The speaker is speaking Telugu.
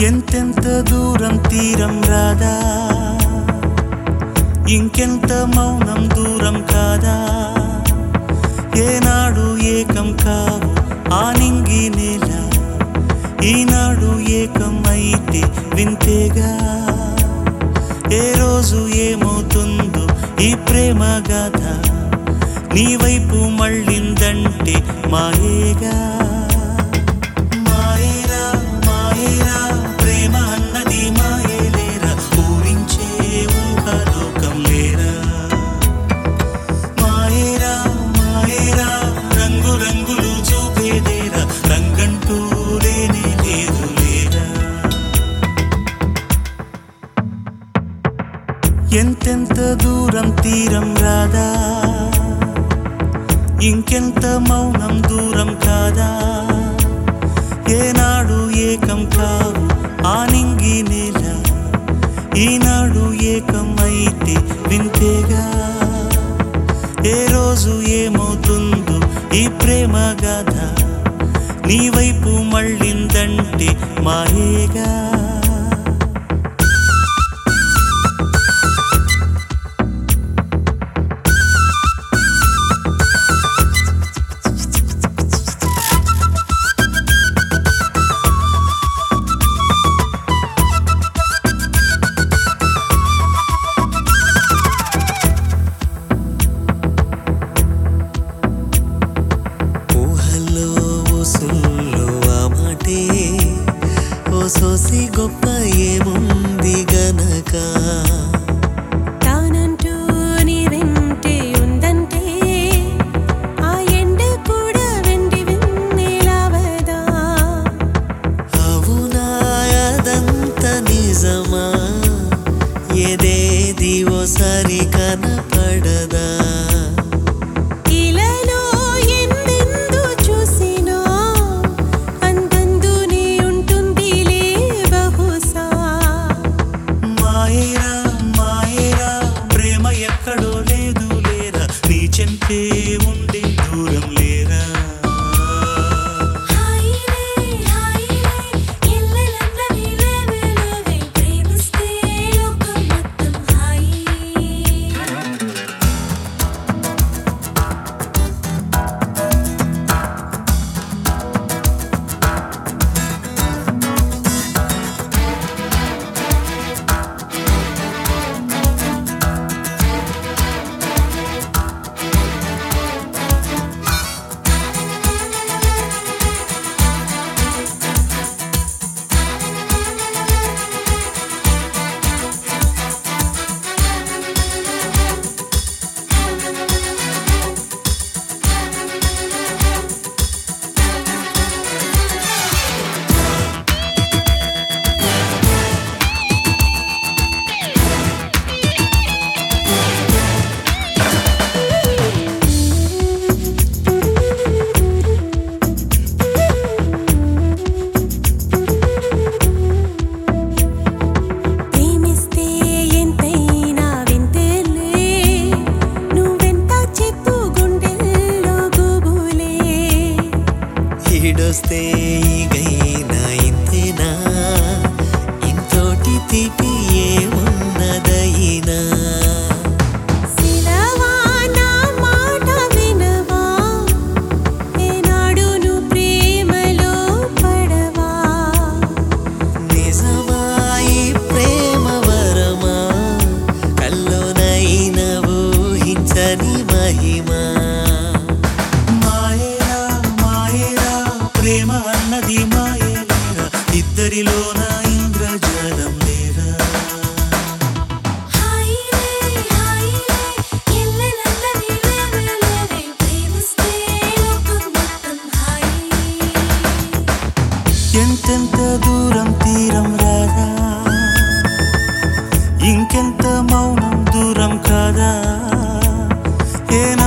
ఎంతెంత దూరం తీరం రాదా ఇంకెంత మౌనం దూరం కాదా ఏనాడు ఏకం కావు ఆ నింగి నేల ఈనాడు ఏకం అయితే వింతేగా ఏ రోజు ఏమవుతుందో ఈ ప్రేమ గాథ నీ వైపు మళ్ళిందంటే మాయేగా మాయేరా మాయేరా ప్రేమ అన్నది మాయేలేరా ఊరించే ఊహలోకం లేరా మాయేరా మాయేరా రంగు రంగులు చూపేదేరా రంగంటూ లేనే లేదు లేరా ఎంతెంత దూరం తీరం రాదా ఇంకెంత మౌనం దూరం కాదా ఏనాడు ఏకం కావు ఆ నింగి నేల ఈనాడు ఏకం అయితే వింతేగా ఏ రోజు ఏమవుతుందో ఈ ప్రేమ గాథ నీ వైపు మళ్ళిందంటే మాయేగా ఊహల్లో ఊసుల్లో ఆ మాటే ఓ సోసి గొప్ప ఏముంది గనక తానంటూ నీ వెంటే ఉందంటే ఆ ఎండ కూడా వెండి వెన్నెలవదా అవునా అదంత నిజమా ఏదేది ఓసారి కనపడదా ఇలాలో ఎందెందు చూసినా అందందునే ఉంటుందిలే బహుశా మాయేరా మాయేరా ప్రేమ ఎక్కడో లేదు లేరా నీ చెంపే ఉండే దూరం లేరా హాయిలే హాయిలే ఎల్లెలన్నవి లేవే లేవే ప్రేమిస్తే లోకం మొత్తం హాయి ప్రేమిస్తే ఎంతైనా వింతేలే నువ్వెంత చెప్పు గుండెల్లో గుబులే ఈడొస్తే ఈగైనా ఇంతేనా ఇంతోటి తీపి ఏమున్నదైనా సిలవా నా మాట వినవా ఏనాడు నువ్వు ప్రేమలో పడవా నిజమా ఈ ప్రేమ వరమా కల్లోనైన ఊహించని మహిమా మాయేరా మాయేరా ప్రేమ అన్నది మాయేలేరా ఇద్దరిలోన ఇంద్రజాలం లేరా హాయిలే హాయిలే ఎల్లెలన్నవి లేవే లేవే ప్రేమిస్తే లోకం మొత్తం హాయి ఎంతెంత దూరం తీరం రాదా ఇంకెంత మౌనం దూరం కాదా ఏనా